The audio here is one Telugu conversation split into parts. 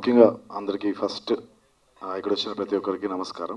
ముఖ్యంగా అందరికీ ఫస్ట్ ఇక్కడ వచ్చిన ప్రతి ఒక్కరికి నమస్కారం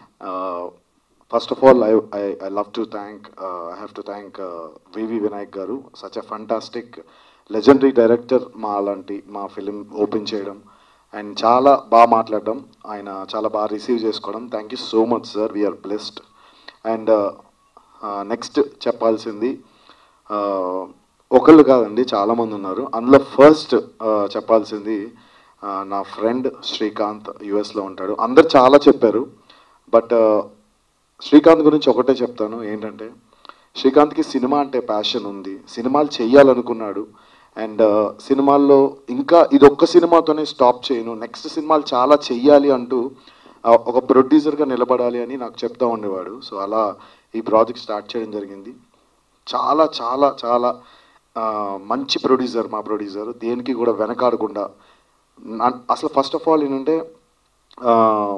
first of all I I I love to thank I have to thank VV Vinayak garu such a fantastic legendary director మా అలాంటి మా ఫిలిం ఓపెన్ చేయడం అండ్ చాలా బాగా మాట్లాడడం ఆయన చాలా బాగా రిసీవ్ చేసుకోవడం thank you so much sir we're blessed and next చెప్పాల్సింది ఆ, ఒకళ్ళు కాదండి చాలామంది ఉన్నారు అందులో ఫస్ట్ చెప్పాల్సింది ఆ, నా ఫ్రెండ్ శ్రీకాంత్ యుఎస్లో ఉంటాడు అందరు చాలా చెప్పారు బట్ శ్రీకాంత్ గురించి ఒకటే చెప్తాను ఏంటంటే శ్రీకాంత్కి సినిమా అంటే ప్యాషన్ ఉంది సినిమాలు చెయ్యాలనుకున్నాడు అండ్ సినిమాల్లో ఇంకా ఇది ఒక్క సినిమాతోనే స్టాప్ చేయను నెక్స్ట్ సినిమాలు చాలా చెయ్యాలి అంటూ ఆ, ఒక ప్రొడ్యూసర్గా నిలబడాలి అని నాకు చెప్తా ఉండేవాడు సో అలా ఈ ప్రాజెక్ట్ స్టార్ట్ చేయడం జరిగింది చాలా చాలా చాలా ఆ, మంచి ప్రొడ్యూసర్ మా ప్రొడ్యూసర్ దేనికి కూడా వెనకాడకుండా నన్- అసలు ఫస్ట్ ఆఫ్ ఆల్ ఏంటంటే ఆ,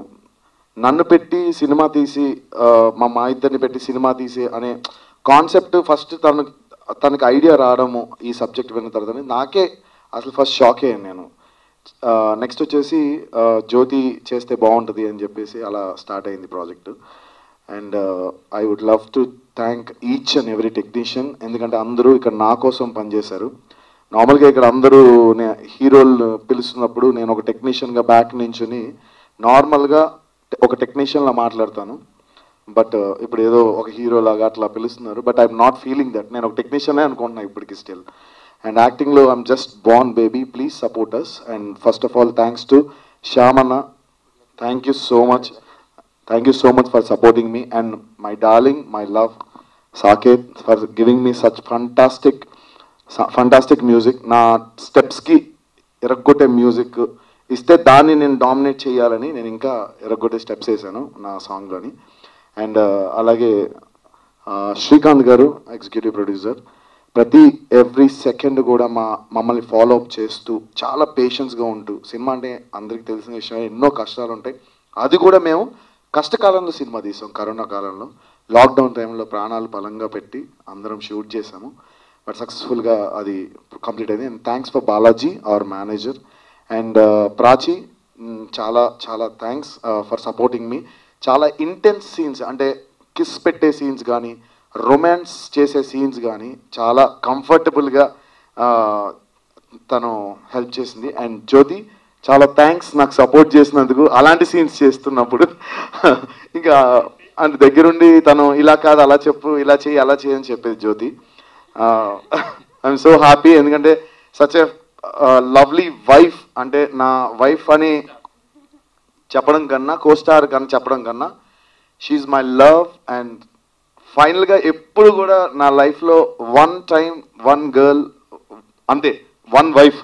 నన్ను పెట్టి సినిమా తీసి ఆ, మా మా ఇద్దరిని పెట్టి సినిమా తీసి అనే కాన్సెప్ట్ ఫస్ట్ తను తనకి ఐడియా రావడము ఈ సబ్జెక్ట్ విన్న తర్వాత నాకే అసలు ఫస్ట్ షాక్ అయ్యాను నేను నెక్స్ట్ వచ్చేసి ఆ, జ్యోతి చేస్తే బాగుంటుంది అని చెప్పేసి అలా స్టార్ట్ అయింది project and I would love to thank each and every technician ఎందుకంటే అందరూ ఇక్కడ నా కోసం పనిచేశారు నార్మల్గా ఇక్కడ అందరూ నే- హీరోలు పిలుస్తున్నప్పుడు నేను ఒక టెక్నీషియన్గా బ్యాక్ నుంచుని నార్మల్గా ఒక టెక్నీషియన్లా మాట్లాడతాను బట్ ఇప్పుడు ఏదో ఒక హీరో లాగా అట్లా పిలుస్తున్నారు but I'm not feeling that నేను ఒక టెక్నీషియనే అనుకుంటున్నా ఇప్పటికి స్టిల్ అండ్ యాక్టింగ్లో I'm just born baby please support us and first of all thanks to Shyamanna thank you so much thank you so much for supporting me and my darling my love Saketh for giving me such fantastic fantastic music నా స్టెప్స్కి ఎరగొట్టే మ్యూజిక్ ఇస్తే దాన్ని నేను డామినేట్ చేయాలని నేను ఇంకా ఎరగొట్టే స్టెప్స్ వేసాను నా సాంగ్లోని అండ్ అలాగే ఆ, శ్రీకాంత్ గారు ఎగ్జిక్యూటివ్ ప్రొడ్యూసర్ ప్రతి ఎవ్రీ సెకండ్ కూడా మా మమ్మల్ని ఫాలో అప్ చేస్తూ చాలా పేషెన్స్గా ఉంటూ సినిమా అంటే అందరికీ తెలిసిన విషయం ఎన్నో కష్టాలు ఉంటాయి అది కూడా మేము కష్టకాలంలో సినిమా తీసాం కరోనా కాలంలో లాక్డౌన్ టైంలో ప్రాణాలు బలంగా పెట్టి అందరం షూట్ చేసాము బట్ సక్సెస్ఫుల్గా అది కంప్లీట్ అయింది and thanks for Balaji our manager and Prachi hmm, చాలా చాలా థ్యాంక్స్ ఫర్ సపోర్టింగ్ మీ చాలా ఇంటెన్స్ సీన్స్ అంటే కిస్ పెట్టే సీన్స్ కానీ రొమాన్స్ చేసే సీన్స్ కానీ చాలా కంఫర్టబుల్గా తను హెల్ప్ చేసింది అండ్ జ్యోతి చాలా థ్యాంక్స్ నాకు సపోర్ట్ చేసినందుకు అలాంటి సీన్స్ చేస్తున్నప్పుడు ఇంకా అంత దగ్గరుండి తను ఇలా కాదు అలా చెప్పు ఇలా చేయి అలా చేయి అని చెప్పేది జ్యోతి ఐఎమ్ సో హ్యాపీ ఎందుకంటే సచ్ ఎ లవ్లీ వైఫ్ అంటే నా వైఫ్ అని చెప్పడం కన్నా కోస్టార్ కన్నా చెప్పడం కన్నా షీఈ్ మై లవ్ అండ్ ఫైనల్గా ఎప్పుడు కూడా నా లైఫ్లో వన్ టైం వన్ గర్ల్ అంతే వన్ వైఫ్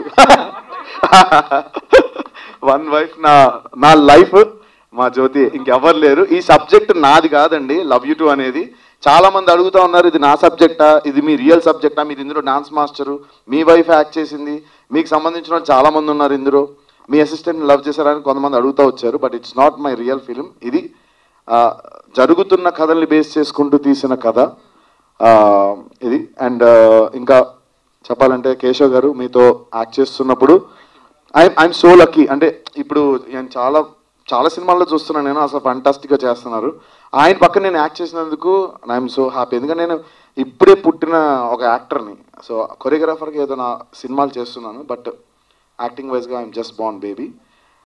వన్ వైఫ్ నా నా లైఫ్ మా జ్యోతి ఇంకెవ్వరు లేరు ఈ సబ్జెక్ట్ నాది కాదండి లవ్ యూ టు అనేది చాలా మంది అడుగుతా ఉన్నారు ఇది నా సబ్జెక్టా ఇది మీ రియల్ సబ్జెక్టా మీరు ఇందులో డాన్స్ మాస్టరు మీ వైఫ్ యాక్ట్ చేసింది మీకు సంబంధించిన వాళ్ళు చాలా మంది ఉన్నారు ఇందులో మీ అసిస్టెంట్ లవ్ చేశారని కొంతమంది అడుగుతూ వచ్చారు but it's not my real film ఇది ఆ, జరుగుతున్న కథల్ని బేస్ చేసుకుంటూ తీసిన కథ ఆ, ఇది అండ్ ఇంకా చెప్పాలంటే కేశవ్ గారు మీతో యాక్ట్ చేస్తున్నప్పుడు ఐఎమ్ ఐఎమ్ సో లక్కీ అంటే ఇప్పుడు నేను చాలా చాలా సినిమాల్లో చూస్తున్నాను నేను అసలు ఫంటాస్టిక్గా చేస్తున్నారు ఆయన పక్కన నేను యాక్ట్ చేసినందుకు ఐఎమ్ సో హ్యాపీ ఎందుకంటే నేను ఇప్పుడే పుట్టిన ఒక యాక్టర్ని సో కొరియోగ్రాఫర్గా ఏదో నా సినిమాలు చేస్తున్నాను బట్ యాక్టింగ్ వైజ్గా ఐఎమ్ జస్ట్ బాన్ బేబీ